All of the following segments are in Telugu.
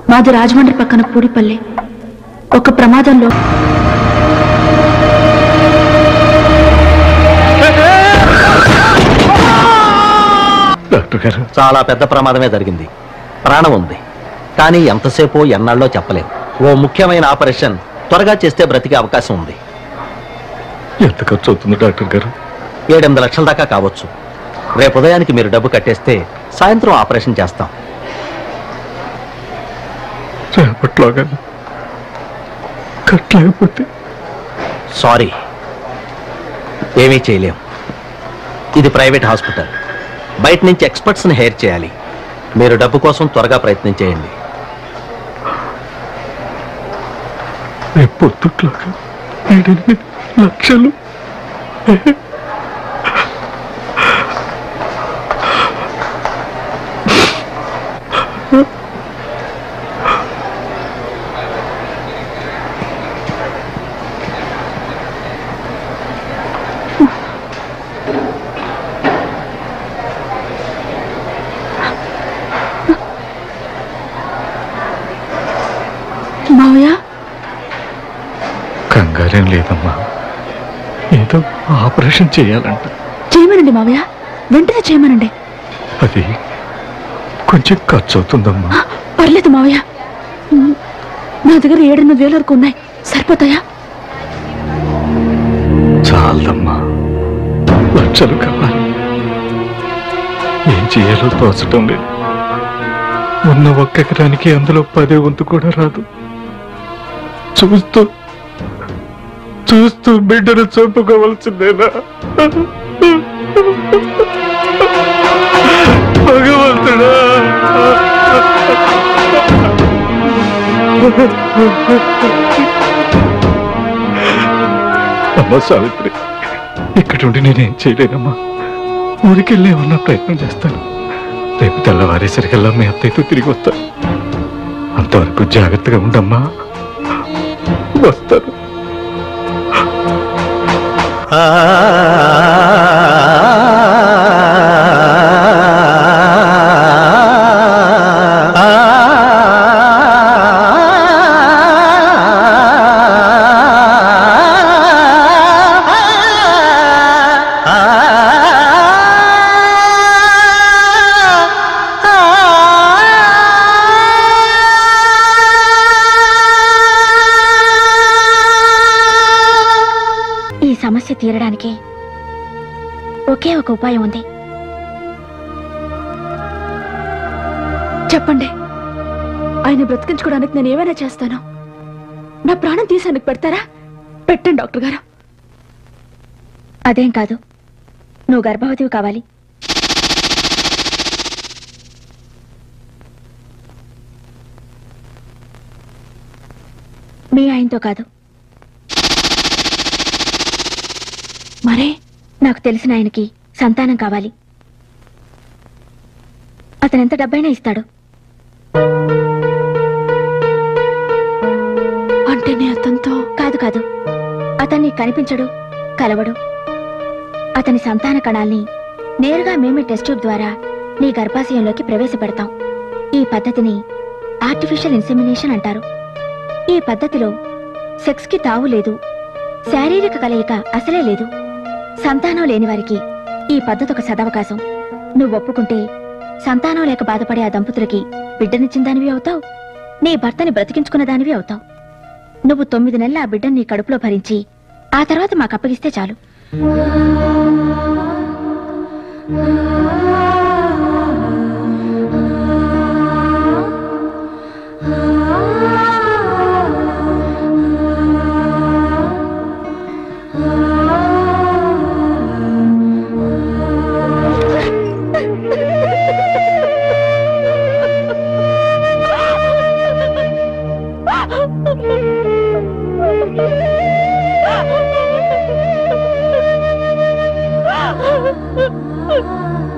మాది రాజమండ్రి పక్కన పూడిపల్లి ఒక ప్రమాదంలో డాక్టర్ గారు చాలా పెద్ద ప్రమాదమే జరిగింది ప్రాణం ఉంది కానీ ఎంతసేపో ఎన్నాళ్ళో చెప్పలేం ఓ ముఖ్యమైన ఆపరేషన్ త్వరగా చేస్తే బ్రతికే అవకాశం ఉంది ఎంత ఖర్చు అవుతుంది డాక్టర్ గారు ఏడెనిమిది లక్షల దాకా కావచ్చు రేపు ఉదయానికి మీరు డబ్బు కట్టేస్తే సాయంత్రం ఆపరేషన్ చేస్తాం రేపట్లోగా కట్టలేకపోతే సారీ ఏమీ చేయలేం ఇది ప్రైవేట్ హాస్పిటల్ బయట నుంచి ఎక్స్పర్ట్స్ని హెయిర్ చేయాలి మీరు డబ్బు కోసం త్వరగా ప్రయత్నం చేయండి రేపు పొద్దుట్లాగా ఏడెనిమిది లక్షలు మావయ్య కంగారేం లేదమ్మా ఏదో ఆపరేషన్ చేయాలంట చేయమనండి మావయ్య వెంటనే చేయమనండి అది కొంచెం ఖర్చు అవుతుందమ్మా ఆ, పర్లేదు మావయ్య ఉమ్, నా దగ్గర ఏడెనిమిది వేల వరకు ఉన్నాయి సరిపోతాయా చాలమ్మా లక్షలు కావాలి ఏం చేయాలో తోచటం లేదు ఉన్న ఒక్క ఎకరానికి అందులో పదే వంతు కూడా రాదు చూస్తూ చూస్తూ బిడ్డను చంపుకోవాల్సిందేనా భగవంతుడా అమ్మ సావిత్రి ఇక్కడుండి నేనేం చేయలేనమ్మా ఊరికెళ్ళి ఏమన్నా ప్రయత్నం చేస్తాను రేపు తెల్లవారేసరికల్లా మీ అత్తయ్యతో తిరిగి వస్తాను అంతవరకు జాగ్రత్తగా ఉండమ్మా వస్తాను ఈ సమస్య తీరడానికి ఒకే ఒక ఉపాయం ఉంది చెప్పండి ఆయన బ్రతికించుకోవడానికి నేను ఏమైనా చేస్తాను నా ప్రాణం తీసానికి పెడతారా పెట్టండి డాక్టర్ గారు అదేం కాదు నువ్వు గర్భవతివి కావాలి మీ ఆయనతో కాదు మరే నాకు తెలిసిన ఆయనకి సంతానం కావాలి అతను ఎంత డబ్బైనా ఇస్తాడు అంటే నీ అతనితో కాదు కాదు అతన్ని కనిపించడు కలవడు అతని సంతాన కణాల్ని నేరుగా మేమే టెస్ట్ ట్యూబ్ ద్వారా నీ గర్భాశయంలోకి ప్రవేశపెడతాం ఈ పద్ధతిని ఆర్టిఫిషియల్ ఇన్సెమినేషన్ అంటారు ఈ పద్ధతిలో సెక్స్ కి తావు లేదు శారీరక కలయిక అసలే లేదు సంతానం లేని వారికి ఈ పద్ధతి ఒక సదవకాశం నువ్వు ఒప్పుకుంటే సంతానం లేక బాధపడే ఆ దంపతులకి బిడ్డనిచ్చిన దానివి అవుతావు నీ భర్తని బ్రతికించుకున్న దానివి అవుతావు నువ్వు తొమ్మిది నెలల ఆ బిడ్డని నీ కడుపులో భరించి ఆ తర్వాత మాకు అప్పగిస్తే చాలు ఆ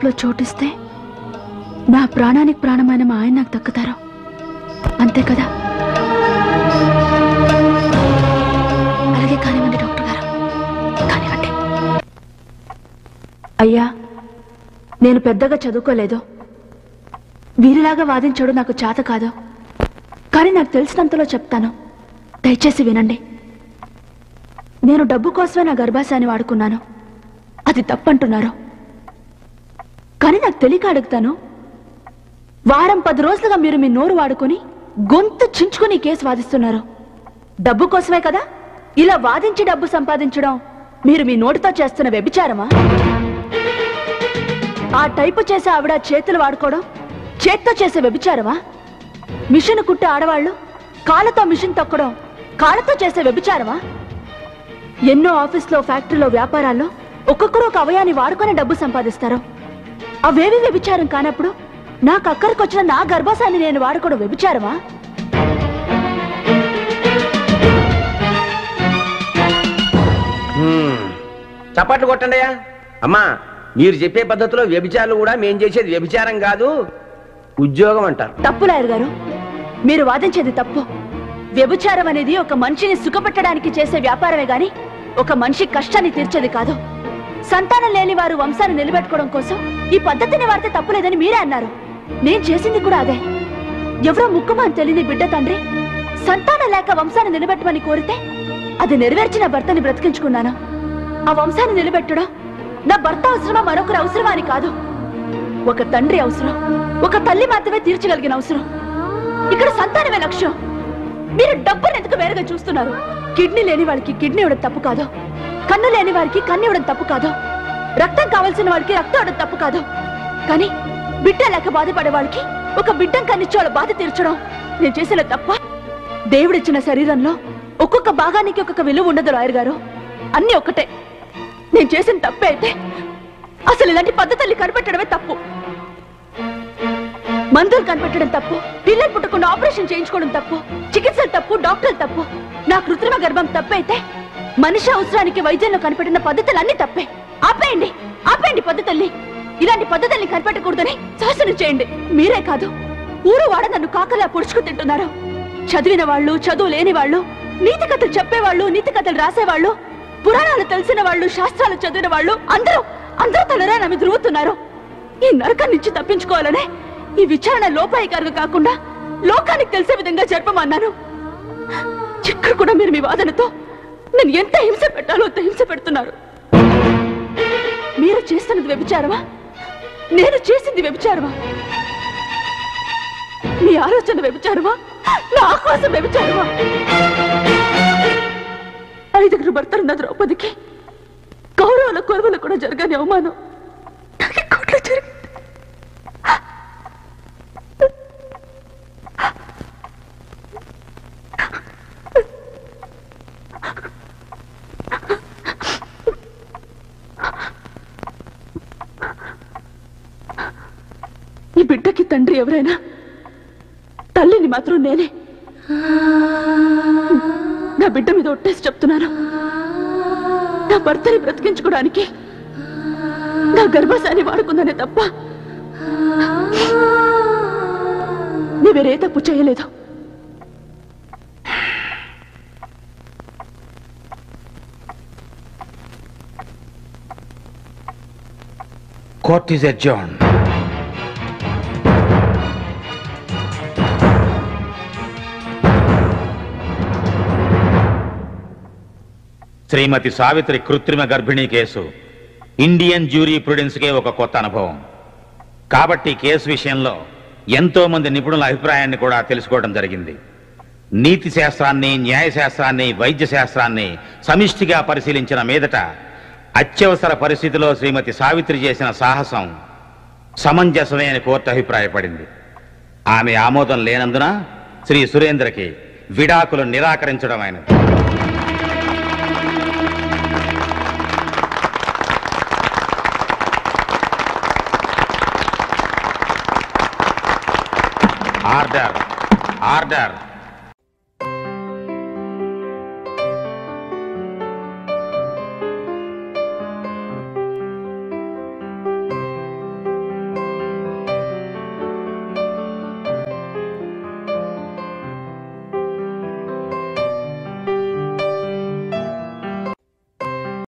లైఫ్లో చోటిస్తే నా ప్రాణానికి ప్రాణమైన మా ఆయన నాకు దక్కుతారు అంతే కదా అలాగే కానివ్వండి డాక్టర్ గారు కానివ్వండి అయ్యా నేను పెద్దగా చదువుకోలేదు వీరిలాగా వాదించడం నాకు చేత కాదు కానీ నాకు తెలిసినంతలో చెప్తాను దయచేసి వినండి నేను డబ్బు కోసమే నా గర్భాశాన్ని వాడుకున్నాను అది తప్పంటున్నారు కానీ నాకు తెలియక అడుగుతాను వారం పది రోజులుగా మీరు మీ నోరు వాడుకొని గొంతు చించుకుని ఈ కేసు వాదిస్తున్నారు డబ్బు కోసమే కదా ఇలా వాదించి డబ్బు సంపాదించడం మీరు మీ నోటితో చేస్తున్న వ్యభిచారమా ఆ టైపు చేసే ఆవిడ చేతులు వాడుకోవడం చేత్తో చేసే వ్యభిచారమా మిషన్ కుట్టే ఆడవాళ్ళు కాళ్ళతో మిషన్ తొక్కడం కాళ్ళతో చేసే వ్యభిచారమా ఎన్నో ఆఫీస్లో ఫ్యాక్టరీలో వ్యాపారాల్లో ఒక్కొక్కరు ఒక అవయాన్ని వాడుకొని డబ్బు సంపాదిస్తారు అవేవి వ్యభిచారం కానప్పుడు నాకు అక్కడికొచ్చిన నా గర్భాశాన్ని నేను వాడుకోవడం వ్యభిచారమా హ్మ్. చప్పట్లు కొట్టండి అమ్మా మీరు చెప్పే పద్ధతిలో వ్యభిచారాలు కూడా మేం చేసేది వ్యభిచారం కాదు ఉద్యోగం అంటారు తప్పు లాయర్ గారు మీరు వాదించేది తప్పు వ్యభిచారం అనేది ఒక మనిషిని సుఖపెట్టడానికి చేసే వ్యాపారమే గాని ఒక మనిషి కష్టాన్ని తీర్చేది కాదు సంతానం లేని వారు వంశాన్ని నిలబెట్టుకోవడం కోసం ఈ పద్ధతిని వాడితే తప్పులేదని మీరే అన్నారు నేను చేసింది కూడా అదే ఎవరో ముక్కుమాని తెలియని బిడ్డ తండ్రి సంతానం లేక వంశాన్ని నిలబెట్టమని కోరితే అది నెరవేర్చిన భర్తని బ్రతికించుకున్నాను ఆ వంశాన్ని నిలబెట్టడం నా భర్త అవసరమా మరొకరు అవసరమా అని కాదు ఒక తండ్రి అవసరం ఒక తల్లి మాత్రమే తీర్చగలిగిన అవసరం ఇక్కడ సంతానమే లక్ష్యం మీరు డబ్బును ఎందుకు వేరుగా చూస్తున్నారు కిడ్నీ లేని వాడికి కిడ్నీ ఇవ్వడం తప్పు కాదు కన్ను లేని వారికి కన్ను ఇవ్వడం తప్పు కాదు రక్తం కావాల్సిన వాడికి రక్తం ఇవ్వడం తప్పు కాదు కానీ బిడ్డ లేక బాధపడే వాళ్ళకి ఒక బిడ్డం కన్నిచ్చే వాళ్ళ బాధ తీర్చడం నేను చేసిన తప్ప దేవుడిచ్చిన శరీరంలో ఒక్కొక్క భాగానికి ఒక్కొక్క విలువ ఉండదు లాయర్ గారు అన్ని ఒక్కటే నేను చేసిన తప్పే అయితే అసలు ఇలాంటి పద్ధతుల్ని కనిపెట్టడమే తప్పు మందులు కనిపెట్టడం తప్పు పిల్లలు పుట్టకుండా ఆపరేషన్ చేయించుకోవడం తప్పు చికిత్సలు తప్పు డాక్టర్లు తప్పు నా కృత్రిమ గర్భం తప్పైతే మనిషి అవసరానికి వైద్యంలో కనిపెట్టిన పద్ధతులు అన్ని తప్పే ఆపేయండి ఆపేయండి పద్ధతుల్ని ఇలాంటి పద్ధతుల్ని కనిపెట్టకూడదని శాసనం చేయండి మీరే కాదు ఊరు వాడ నన్ను కాకలా పొడుచుకు తింటున్నారు చదివిన వాళ్ళు చదువు లేని వాళ్ళు నీతి కథలు చెప్పేవాళ్ళు నీతి కథలు రాసేవాళ్ళు పురాణాలు తెలిసిన వాళ్ళు శాస్త్రాలు చదివిన వాళ్ళు అందరూ అందరూ తలరా నమ్మి ధృవుతున్నారు ఈ నరకం నుంచి తప్పించుకోవాలనే ఈ విచారణ లోపాయికారుగా కాకుండా లోకానికి తెలిసే విధంగా జరపమన్నాను ఇక్కడ కూడా మీరు మీ వాదనతో నేను ఎంత హింస పెట్టాలో అంత హింస పెడుతున్నారు మీరు చేస్తున్నది వ్యభిచారమా నేను చేసింది వ్యభిచారమా మీ ఆలోచన వ్యభిచారమా నా ఆకాశం వ్యభిచారమా ఐదుగురు భర్తలున్న ద్రౌపదికి కౌరవుల కొరవలు కూడా జరగని అవమానం నాకు ఈ కోట్లో జరిగింది ఈ బిడ్డకి తండ్రి ఎవరైనా తల్లిని మాత్రం నేనే నా బిడ్డ మీద ఒట్టేసి చెప్తున్నాను నా భర్తని బ్రతికించుకోవడానికి నా గర్భశాన్ని వాడుకుందనే తప్ప నీ వేరే తప్పు చేయలేదు కోర్ట్ ఈజ్ అడ్జాన్ శ్రీమతి సావిత్రి కృత్రిమ గర్భిణీ కేసు ఇండియన్ జ్యూరీ ప్రుడెన్స్కే ఒక కొత్త అనుభవం కాబట్టి కేసు విషయంలో ఎంతో మంది నిపుణుల అభిప్రాయాన్ని కూడా తెలుసుకోవడం జరిగింది నీతి శాస్త్రాన్ని న్యాయశాస్త్రాన్ని వైద్య శాస్త్రాన్ని సమిష్టిగా పరిశీలించిన మీదట అత్యవసర పరిస్థితిలో శ్రీమతి సావిత్రి చేసిన సాహసం సమంజసమే అని కోర్టు అభిప్రాయపడింది ఆమె ఆమోదం లేనందున శ్రీ సురేంద్రకి విడాకులు నిరాకరించడమైనది ఆర్డర్ ఆర్డర్